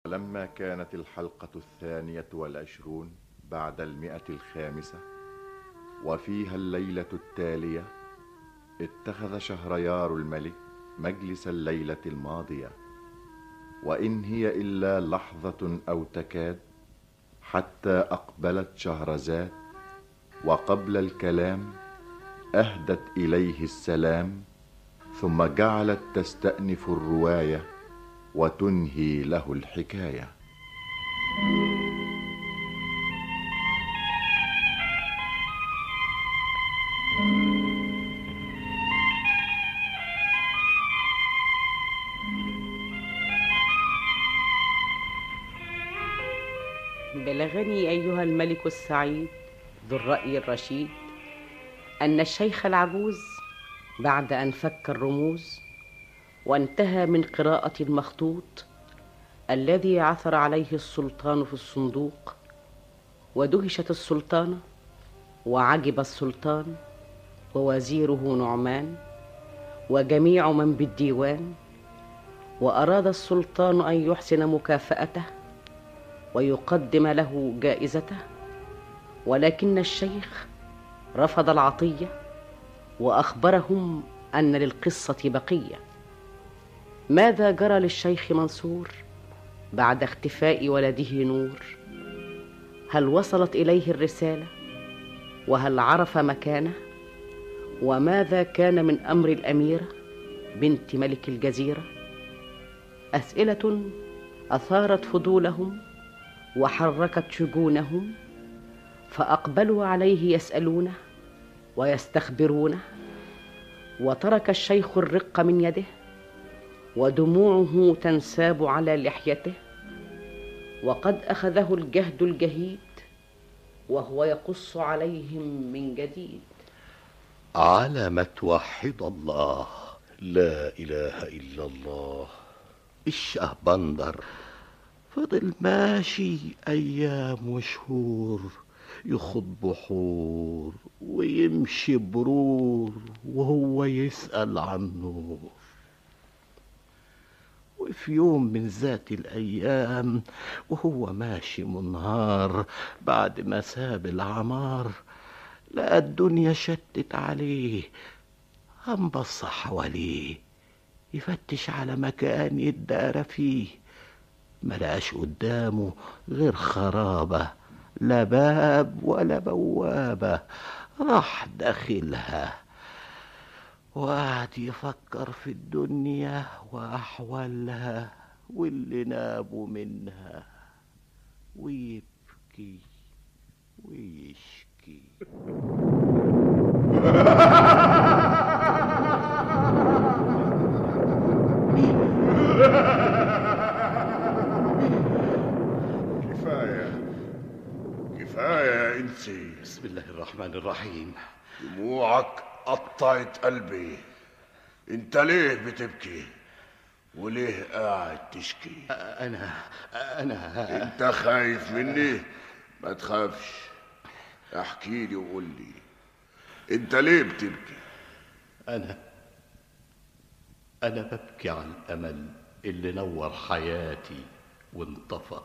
لما كانت الحلقة الثانية والعشرون بعد المئة الخامسة وفيها الليلة التالية اتخذ شهريار الملك مجلس الليلة الماضية وإن هي إلا لحظة أو تكاد حتى أقبلت شهرزاد وقبل الكلام أهدت إليه السلام ثم جعلت تستأنف الرواية وتنهي له الحكايه بلغني ايها الملك السعيد ذو الراي الرشيد ان الشيخ العجوز بعد ان فك الرموز وانتهى من قراءه المخطوط الذي عثر عليه السلطان في الصندوق ودهشت السلطانه وعجب السلطان ووزيره نعمان وجميع من بالديوان واراد السلطان ان يحسن مكافاته ويقدم له جائزته ولكن الشيخ رفض العطيه واخبرهم ان للقصه بقيه ماذا جرى للشيخ منصور بعد اختفاء ولده نور هل وصلت اليه الرساله وهل عرف مكانه وماذا كان من امر الاميره بنت ملك الجزيره اسئله اثارت فضولهم وحركت شجونهم فاقبلوا عليه يسالونه ويستخبرونه وترك الشيخ الرق من يده ودموعه تنساب على لحيته وقد اخذه الجهد الجهيد وهو يقص عليهم من جديد على ما توحد الله لا اله الا الله الشهبندر فضل ماشي ايام وشهور يخض بحور ويمشي برور وهو يسال عن نور وفي يوم من ذات الأيام وهو ماشي منهار بعد ما ساب العمار لقى الدنيا شتت عليه قام بص حواليه يفتش على مكان يدار فيه ملقاش قدامه غير خرابة لا باب ولا بوابة راح داخلها وقعد يفكر في الدنيا وأحوالها واللي نابوا منها ويبكي ويشكي كفاية كفاية يا إنسي بسم الله الرحمن الرحيم دموعك قطعت قلبي انت ليه بتبكي وليه قاعد تشكي أنا أنا انت خايف مني ما تخافش احكي لي وقول لي انت ليه بتبكي أنا أنا ببكي على الأمل اللي نور حياتي وانطفى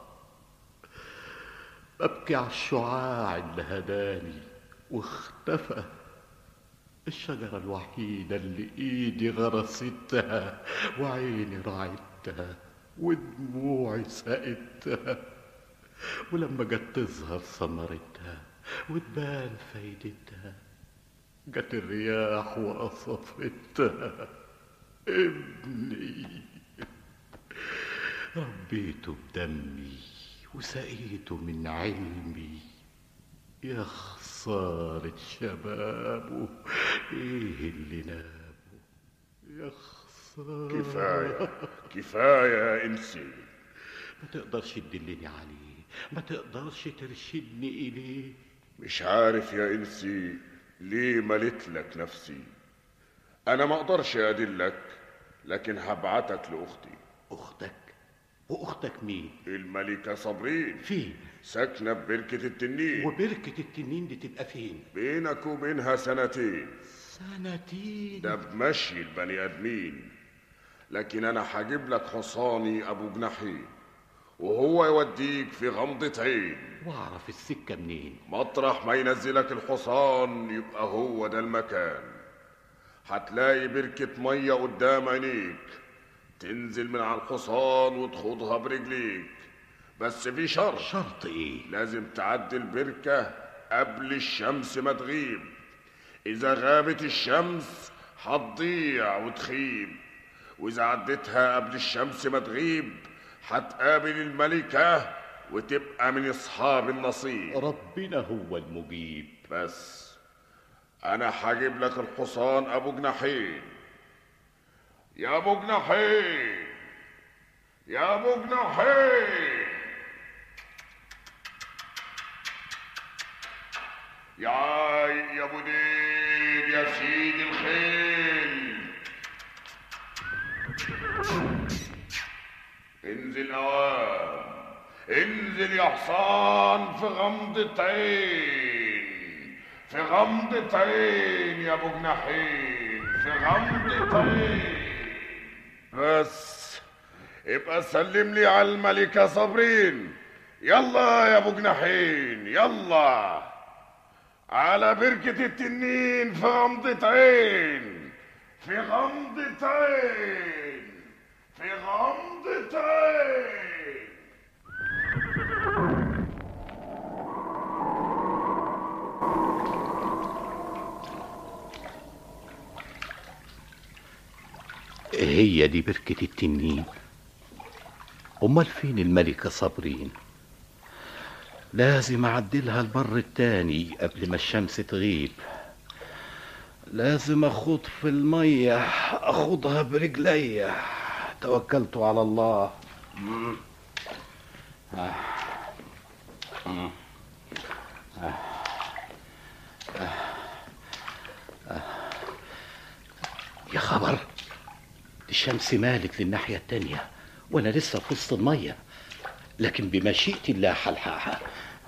ببكي على الشعاع اللي هداني واختفى الشجرة الوحيدة اللي إيدي غرستها وعيني رعيتها ودموعي سقتها ولما جت تظهر ثمرتها وتبان فايدتها جت الرياح وقصفتها ابني ربيته بدمي وسقيته من علمي يا خسارة شبابه ايه اللي نابه يا خسارة كفاية كفاية يا إنسي ما تقدرش تدلني عليه ما تقدرش ترشدني إليه مش عارف يا إنسي ليه ملت لك نفسي أنا ما أقدرش أدلك لكن هبعتك لأختي أختك وأختك مين الملكة صابرين فين ساكنة ببركة التنين وبركة التنين دي تبقى فين بينك وبينها سنتين سنتين ده بمشي البني آدمين لكن أنا هجيب لك حصاني أبو جناحين وهو يوديك في غمضة عين واعرف السكة منين مطرح ما ينزلك الحصان يبقى هو ده المكان هتلاقي بركة مية قدام عينيك تنزل من على الحصان وتخوضها برجليك بس في شرط شرط ايه لازم تعدي البركة قبل الشمس ما تغيب إذا غابت الشمس هتضيع وتخيب وإذا عديتها قبل الشمس ما تغيب هتقابل الملكة وتبقى من أصحاب النصيب ربنا هو المجيب بس أنا هجيب لك الحصان أبو جناحين يا أبو جناحين يا أبو جناحين يا يا ابو دير يا سيد الخيل انزل اوام انزل يا حصان في غمضة عين في غمضة عين يا ابو جناحين في غمضة عين بس ابقى سلم لي على الملكة صابرين يلا يا ابو جناحين يلا على بركة التنين في غمضة عين في غمضة عين في غمضة عين هي دي بركة التنين أمال فين الملكة صابرين لازم أعدلها البر التاني قبل ما الشمس تغيب لازم أخوض في المية أخوضها برجليا توكلت على الله يا خبر دي الشمس مالت للناحية التانية وأنا لسه في وسط المية لكن بمشيئة الله هلحقها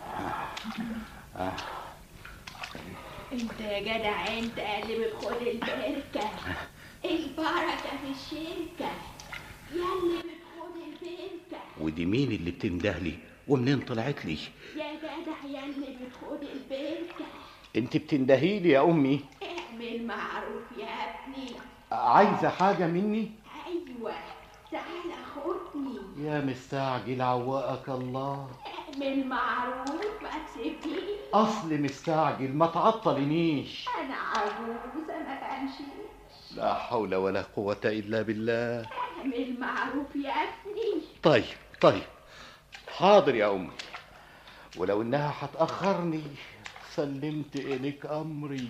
انت يا جدع انت اللي بتخد البركة البركة في الشركة يا اللي بتخد البركة ودي مين اللي بتندهلي ومنين طلعت لي يا جدع يا اللي بتخد البركة انت بتندهيلي يا امي اعمل معروف يا ابني عايزه حاجه مني ايوه تعال خدني يا مستعجل عوقك الله اعمل معروف ما تسيبنيش اصل مستعجل ما تعطلنيش انا عجوزة ما بمشيش لا حول ولا قوه الا بالله اعمل معروف يا ابني طيب طيب حاضر يا امي ولو انها هتاخرني سلمت اليك امري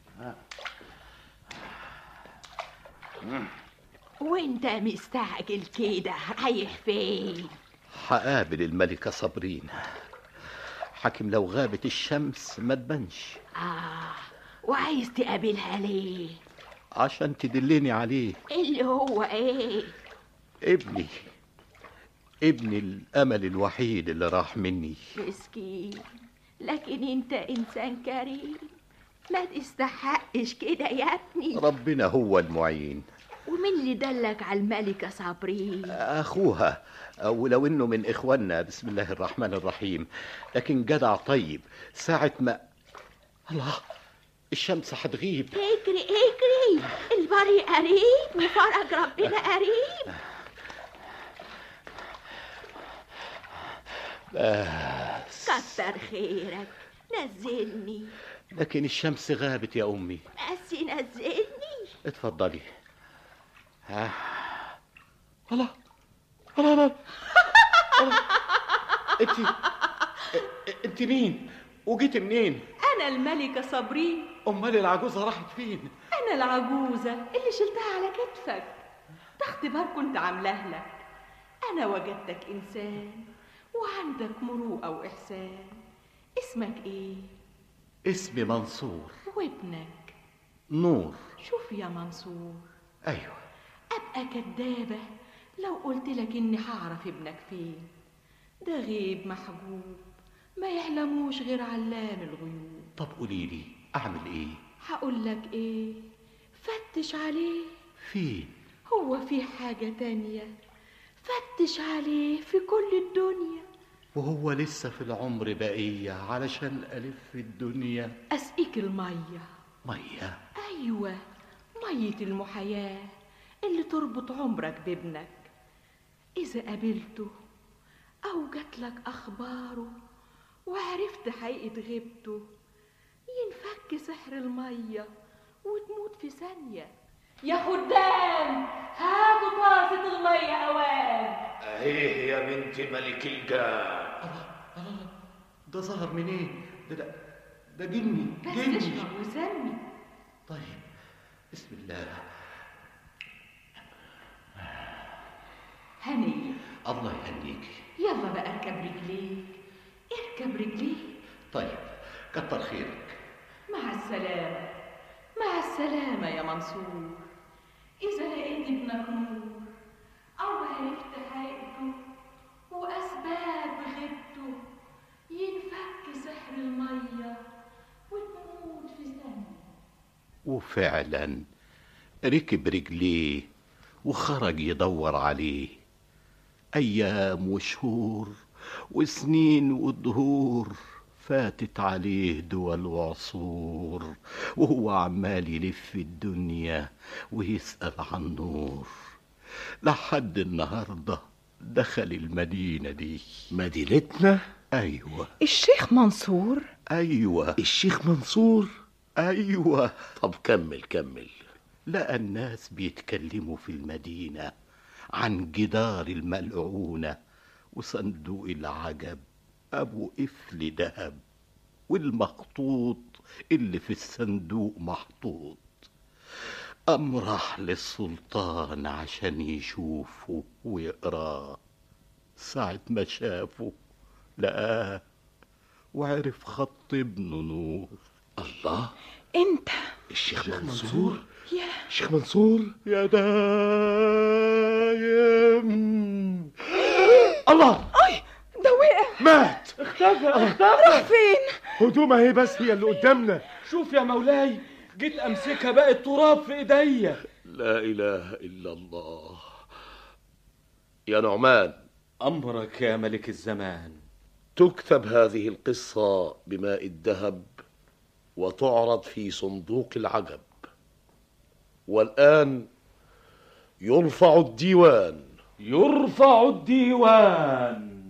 وانت مستعجل كده رايح فين هقابل الملكه صابرين حاكم لو غابت الشمس ما تبانش اه وعايز تقابلها ليه عشان تدلني عليه اللي هو ايه ابني ابني الامل الوحيد اللي راح مني مسكين لكن انت انسان كريم ما تستحقش كده يا ابني ربنا هو المعين ومين اللي دلك على الملكة صابرين اخوها ولو انه من اخواننا بسم الله الرحمن الرحيم لكن جدع طيب ساعة ما الله الشمس هتغيب اجري اجري البري قريب وفرج ربنا قريب بس كتر خيرك نزلني لكن الشمس غابت يا امي بس نزلني اتفضلي ها الله الله الله الله. انت انت مين وجيت منين أنا الملكة صابرين امال العجوزه راحت فين أنا العجوزة اللي شلتها على كتفك ده اختبار كنت عاملاه لك أنا وجدتك إنسان وعندك مروءة وإحسان اسمك إيه؟ اسمي منصور وابنك نور شوف يا منصور ايوه أبقى كدابة لو قلت لك إني هعرف ابنك فين ده غيب محجوب ما يعلموش غير علام الغيوب طب قولي لي اعمل ايه هقول لك إيه فتش عليه فين هو في حاجة تانية فتش عليه في كل الدنيا وهو لسه في العمر بقية علشان ألف الدنيا أسقيك المية مية أيوة مية المحياة اللي تربط عمرك بابنك إذا قابلته أو جاتلك أخباره وعرفت حقيقة غيبته ينفك سحر المية وتموت في ثانية يا خدام هاتوا طاسة المية أوان اهيه يا بنت ملك الجان ده ظهر منين ده ده ده جني بس جني اشرب وسمي طيب بسم الله هنية الله يهنيكي يلا بقى اركب رجليك اركب رجليك طيب كتر خيرك مع السلامة مع السلامة يا منصور إذا لقيت ابنك نور أو عرفت حقيقته وأسباب غيبته ينفك سحر المية وتموت في ثانية وفعلا ركب رجليه وخرج يدور عليه أيام وشهور وسنين ودهور فاتت عليه دول وعصور وهو عمال يلف الدنيا ويسأل عن نور لحد النهاردة دخل المدينة دي مدينتنا أيوة الشيخ منصور أيوة الشيخ منصور أيوة طب كمل كمل لقى الناس بيتكلموا في المدينة عن جدار الملعونة وصندوق العجب أبو قفل دهب والمخطوط اللي في الصندوق محطوط قام راح للسلطان عشان يشوفه ويقراه ساعة ما شافه لقاه وعرف خط ابنه نور الله انت الشيخ منصور يا الشيخ منصور يا دايم الله ده وقع مات اختفى اختفى راح فين هدومها هي بس هي اللي قدامنا شوف يا مولاي جيت امسكها بقت تراب في ايديا لا اله الا الله يا نعمان امرك يا ملك الزمان تكتب هذه القصة بماء الذهب وتعرض في صندوق العجب والآن يرفع الديوان يرفع الديوان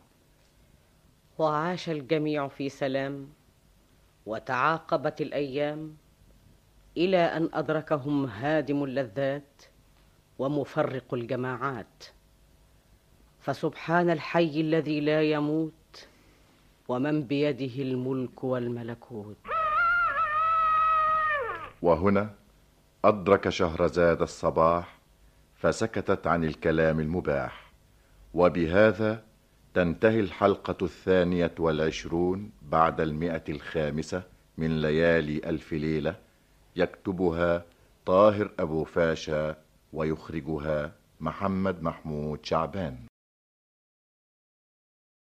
وعاش الجميع في سلام وتعاقبت الايام الى ان ادركهم هادم اللذات ومفرق الجماعات فسبحان الحي الذي لا يموت ومن بيده الملك والملكوت وهنا أدرك شهرزاد الصباح فسكتت عن الكلام المباح وبهذا تنتهي الحلقة الثانية والعشرون بعد المئة الخامسة من ليالي ألف ليلة يكتبها طاهر أبو فاشا ويخرجها محمد محمود شعبان